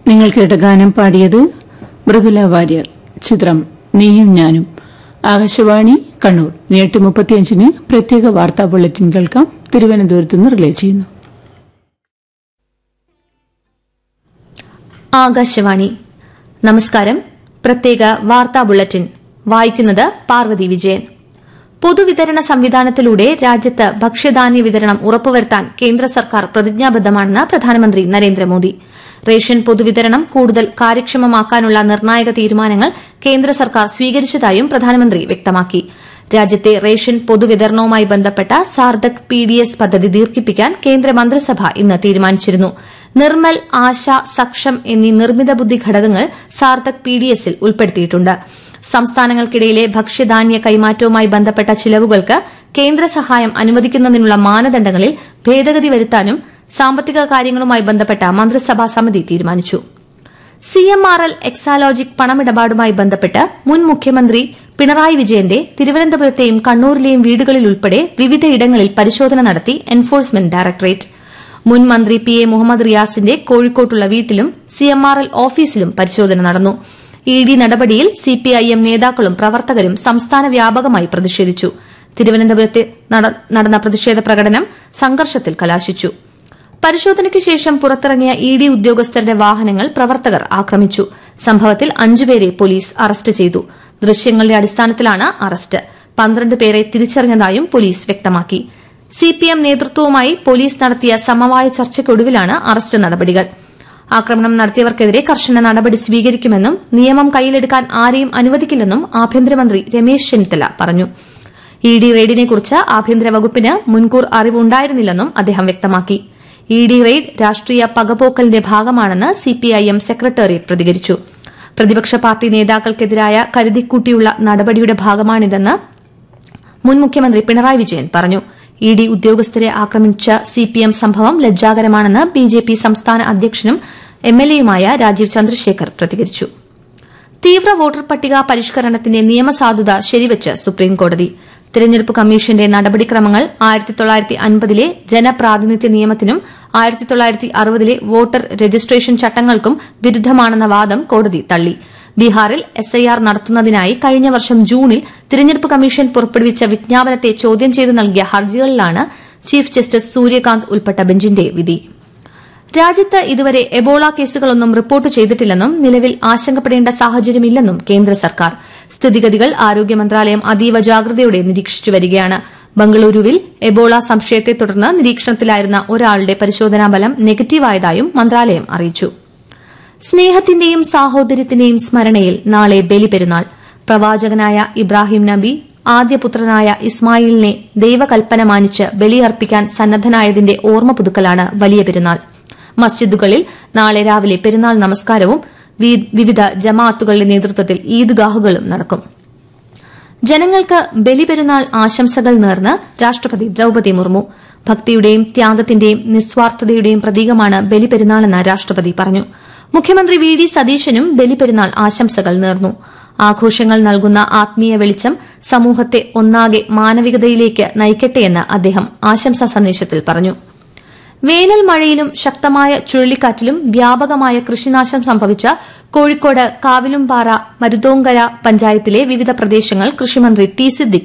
നിങ്ങൾ കേട്ട ഗാനം പാടിയത് മൃദുല വാര്യർ ചിത്രം നീയും ഞാനും ആകാശവാണി കണ്ണൂർ ഇനി എട്ട് മുപ്പത്തിയഞ്ചിന് പ്രത്യേക വാർത്താ ബുള്ളറ്റിൻ കേൾക്കാം തിരുവനന്തപുരത്ത് നിന്ന് റിലേ ചെയ്യുന്നു ആകാശവാണി നമസ്കാരം പ്രത്യേക വാർത്താ ബുള്ളറ്റിൻ വായിക്കുന്നത് പാർവതി വിജയൻ പൊതുവിതരണ സംവിധാനത്തിലൂടെ രാജ്യത്ത് ഭക്ഷ്യധാന്യ വിതരണം ഉറപ്പുവരുത്താൻ കേന്ദ്ര സർക്കാർ പ്രതിജ്ഞാബദ്ധമാണെന്ന് പ്രധാനമന്ത്രി നരേന്ദ്രമോദി റേഷൻ പൊതുവിതരണം കൂടുതൽ കാര്യക്ഷമമാക്കാനുള്ള നിർണായക തീരുമാനങ്ങൾ കേന്ദ്ര സർക്കാർ സ്വീകരിച്ചതായും പ്രധാനമന്ത്രി വ്യക്തമാക്കി രാജ്യത്തെ റേഷൻ പൊതുവിതരണവുമായി ബന്ധപ്പെട്ട സാർദക് പി ഡി എസ് പദ്ധതി ദീർഘിപ്പിക്കാൻ കേന്ദ്ര മന്ത്രിസഭ ഇന്ന് തീരുമാനിച്ചിരുന്നു നിർമ്മൽ ആശ സക്ഷം എന്നീ നിർമ്മിത ബുദ്ധി ഘടകങ്ങൾ സാർദക് പി ഡി എസിൽ ഉൾപ്പെടുത്തിയിട്ടുണ്ട് സംസ്ഥാനങ്ങൾക്കിടയിലെ ഭക്ഷ്യധാന്യ കൈമാറ്റവുമായി ബന്ധപ്പെട്ട ചിലവുകൾക്ക് കേന്ദ്ര സഹായം അനുവദിക്കുന്നതിനുള്ള മാനദണ്ഡങ്ങളിൽ ഭേദഗതി വരുത്താനും സാമ്പത്തിക കാര്യങ്ങളുമായി ബന്ധപ്പെട്ട മന്ത്രിസഭാ സമിതി തീരുമാനിച്ചു C M R L Exalogic പണമിടപാടുമായി ബന്ധപ്പെട്ട് മുൻ മുഖ്യമന്ത്രി പിണറായി വിജയന്റെ തിരുവനന്തപുരത്തെയും കണ്ണൂരിലെയും വീടുകളിൽ ഉൾപ്പെടെ വിവിധയിടങ്ങളിൽ പരിശോധന നടത്തി എൻഫോഴ്സ്മെന്റ് ഡയറക്ടറേറ്റ് മുൻ മന്ത്രി പി എ മുഹമ്മദ് റിയാസിന്റെ കോഴിക്കോട്ടുള്ള വീട്ടിലും സി എം ആർ എൽ ഓഫീസിലും പരിശോധന നടന്നു ഇ ഡി നടപടിയിൽ സിപിഐഎം നേതാക്കളും പ്രവർത്തകരും സംസ്ഥാന വ്യാപകമായി പ്രതിഷേധിച്ചു തിരുവനന്തപുരത്ത് നടന്ന പ്രതിഷേധ പ്രകടനം സംഘർഷത്തിൽ കലാശിച്ചു പരിശോധനയ്ക്ക് ശേഷം പുറത്തിറങ്ങിയ ഇ ഡി ഉദ്യോഗസ്ഥരുടെ വാഹനങ്ങൾ പ്രവർത്തകർ ആക്രമിച്ചു സംഭവത്തിൽ അഞ്ചുപേരെ പോലീസ് അറസ്റ്റ് ചെയ്തു ദൃശ്യങ്ങളുടെ അടിസ്ഥാനത്തിലാണ് അറസ്റ്റ് പന്ത്രണ്ട് പേരെ തിരിച്ചറിഞ്ഞതായും പോലീസ് വ്യക്തമാക്കി സിപിഎം നേതൃത്വവുമായി പോലീസ് നടത്തിയ സമവായ ചർച്ചയ്ക്കൊടുവിലാണ് അറസ്റ്റ് നടപടികൾ ആക്രമണം നടത്തിയവർക്കെതിരെ കർശന നടപടി സ്വീകരിക്കുമെന്നും നിയമം കയ്യിലെടുക്കാൻ ആരെയും അനുവദിക്കില്ലെന്നും ആഭ്യന്തരമന്ത്രി രമേശ് ചെന്നിത്തല പറഞ്ഞു ഇ ഡി റെയ്ഡിനെക്കുറിച്ച് ആഭ്യന്തര വകുപ്പിന് മുൻകൂർ അറിവുണ്ടായിരുന്നില്ലെന്നും അദ്ദേഹം വ്യക്തമാക്കി ഇ ഡി റെയ്ഡ് രാഷ്ട്രീയ പകപോക്കലിന്റെ ഭാഗമാണെന്ന് സിപിഐഎം സെക്രട്ടേറിയറ്റ് പ്രതികരിച്ചു പ്രതിപക്ഷ പാർട്ടി നേതാക്കൾക്കെതിരായ കരുതിക്കൂട്ടിയുള്ള നടപടിയുടെ ഭാഗമാണിതെന്ന് മുൻ മുഖ്യമന്ത്രി പിണറായി വിജയൻ പറഞ്ഞു ഇ ഡി ഉദ്യോഗസ്ഥരെ ആക്രമിച്ച സിപിഎം സംഭവം ലജ്ജാകരമാണെന്ന് ബിജെപി സംസ്ഥാന അധ്യക്ഷനും എംഎൽഎയുമായ രാജീവ് ചന്ദ്രശേഖർ പ്രതികരിച്ചു തീവ്ര വോട്ടർ പട്ടിക പരിഷ്കരണത്തിന്റെ നിയമസാധുത ശരിവച്ച് സുപ്രീംകോടതി തെരഞ്ഞെടുപ്പ് കമ്മീഷന്റെ നടപടിക്രമങ്ങൾ ആയിരത്തി തൊള്ളായിരത്തി അൻപതിലെ ജനപ്രാതിനിധ്യ നിയമത്തിനും ആയിരത്തി തൊള്ളായിരത്തി അറുപതിലെ വോട്ടർ രജിസ്ട്രേഷൻ ചട്ടങ്ങൾക്കും വിരുദ്ധമാണെന്ന വാദം കോടതി തള്ളി ബീഹാറിൽ എസ്ഐആർ നടത്തുന്നതിനായി കഴിഞ്ഞ വർഷം ജൂണിൽ തിരഞ്ഞെടുപ്പ് കമ്മീഷൻ പുറപ്പെടുവിച്ച വിജ്ഞാപനത്തെ ചോദ്യം ചെയ്തു നൽകിയ ഹർജികളിലാണ് ചീഫ് ജസ്റ്റിസ് സൂര്യകാന്ത് ഉൾപ്പെട്ട ബെഞ്ചിന്റെ വിധി രാജ്യത്ത് ഇതുവരെ എബോള കേസുകളൊന്നും റിപ്പോർട്ട് ചെയ്തിട്ടില്ലെന്നും നിലവിൽ ആശങ്കപ്പെടേണ്ട സാഹചര്യമില്ലെന്നും കേന്ദ്ര സർക്കാർ സ്ഥിതിഗതികൾ ആരോഗ്യ മന്ത്രാലയം അതീവ ജാഗ്രതയോടെ നിരീക്ഷിച്ചു വരികയാണ് ബംഗളൂരുവിൽ എബോള സംശയത്തെ തുടർന്ന് നിരീക്ഷണത്തിലായിരുന്ന ഒരാളുടെ പരിശോധനാ ഫലം നെഗറ്റീവായതായും മന്ത്രാലയം അറിയിച്ചു സ്നേഹത്തിന്റെയും സാഹോദര്യത്തിന്റെയും സ്മരണയിൽ നാളെ ബലിപെരുന്നാൾ പ്രവാചകനായ ഇബ്രാഹിം നബി ആദ്യപുത്രനായ ഇസ്മായിലിനെ ദൈവകൽപ്പന മാനിച്ച് ബലിയർപ്പിക്കാൻ സന്നദ്ധനായതിന്റെ ഓർമ്മ പുതുക്കലാണ് വലിയ പെരുന്നാൾ മസ്ജിദുകളിൽ നാളെ രാവിലെ പെരുന്നാൾ നമസ്കാരവും വിവിധ ജമാഅത്തുകളുടെ നേതൃത്വത്തിൽ ഈദ്ഗാഹുകളും നടക്കും ജനങ്ങൾക്ക് ബലിപെരുന്നാൾ ആശംസകൾ നേർന്ന് രാഷ്ട്രപതി ദ്രൌപതി മുർമു ഭക്തിയുടെയും ത്യാഗത്തിന്റെയും നിസ്വാർത്ഥതയുടെയും പ്രതീകമാണ് ബലിപെരുന്നാളെന്ന് രാഷ്ട്രപതി പറഞ്ഞു മുഖ്യമന്ത്രി വി ഡി സതീശനും ബലിപെരുന്നാൾ ആശംസകൾ നേർന്നു ആഘോഷങ്ങൾ നൽകുന്ന ആത്മീയ വെളിച്ചം സമൂഹത്തെ ഒന്നാകെ മാനവികതയിലേക്ക് നയിക്കട്ടെയെന്ന് അദ്ദേഹം ആശംസാ സന്ദേശത്തിൽ പറഞ്ഞു വേനൽ മഴയിലും ശക്തമായ ചുഴലിക്കാറ്റിലും വ്യാപകമായ കൃഷിനാശം സംഭവിച്ച കോഴിക്കോട് കാവിലുംപാറ മരുതോങ്കര പഞ്ചായത്തിലെ വിവിധ പ്രദേശങ്ങൾ കൃഷിമന്ത്രി ടി സിദ്ദിഖ്